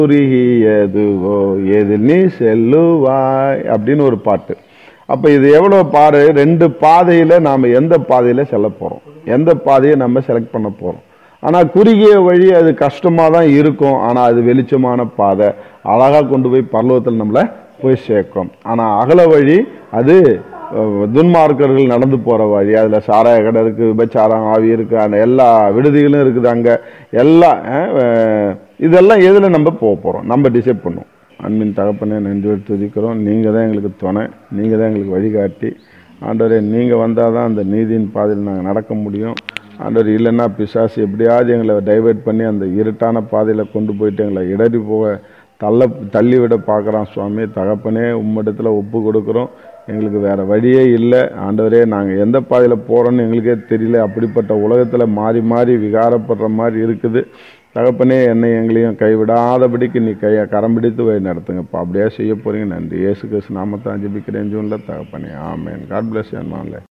குறுகியதுவோ எது நீ செல்லுவாய் அப்படின்னு ஒரு பாட்டு அப்ப இது எவ்வளவு பாரு ரெண்டு பாதையில நாம எந்த பாதையில செல்ல போறோம் எந்த பாதையை நம்ம செலக்ட் பண்ண போறோம் ஆனா குறுகிய வழி அது கஷ்டமா தான் இருக்கும் ஆனா அது வெளிச்சமான பாதை அழகா கொண்டு போய் பரலோகத்தில் நம்மள போய் சேர்க்கும் ஆனா அகல வழி அது அஹ், துன்மார்க்கர்கள் நடந்து போற வழி அதுல சாராய கடை இருக்கு விபச்சாரம் ஆவி இருக்கு அந்த எல்லா விடுதிகளும் இருக்குது அங்க எல்லா அஹ், அஹ், இதெல்லாம் எதுல நம்ம போக போறோம் நம்ம டிசைட் பண்ணுவோம் அன்பின் தகப்பனே நன்றி துதிக்கிறோம் நீங்க தான் எங்களுக்கு துணை நீங்க தான் எங்களுக்கு வழிகாட்டி ஆண்டவரே நீங்க வந்தால் தான் அந்த நீதியின் பாதையில் நாங்கள் நடக்க முடியும் ஆண்டவர் இல்லைன்னா பிசாசு எப்படியாவது எங்களை டைவர்ட் பண்ணி அந்த இருட்டான பாதையில் கொண்டு போயிட்டு எங்களை இடறி போக தள்ள தள்ளி விட பார்க்குறான் சுவாமி தகப்பனே உம்மிடத்தில் ஒப்பு கொடுக்குறோம் எங்களுக்கு வேற வழியே இல்லை ஆண்டவரே நாங்கள் எந்த பாதையில் போகிறோன்னு எங்களுக்கே தெரியல அப்படிப்பட்ட உலகத்தில் மாறி மாறி விகாரப்படுற மாதிரி இருக்குது தகப்பனே என்னை எங்களையும் கைவிடாதபடிக்கு நீ கையை கரம் பிடித்து வழி நடத்துங்கப்பா அப்படியே செய்ய போறீங்க நன்றி இயேசு கிறிஸ்து நாமத்தான் ஜெபிக்கிறேன் ஜூனில் தகப்பனே ஆமேன் காட் பிளஸ் என்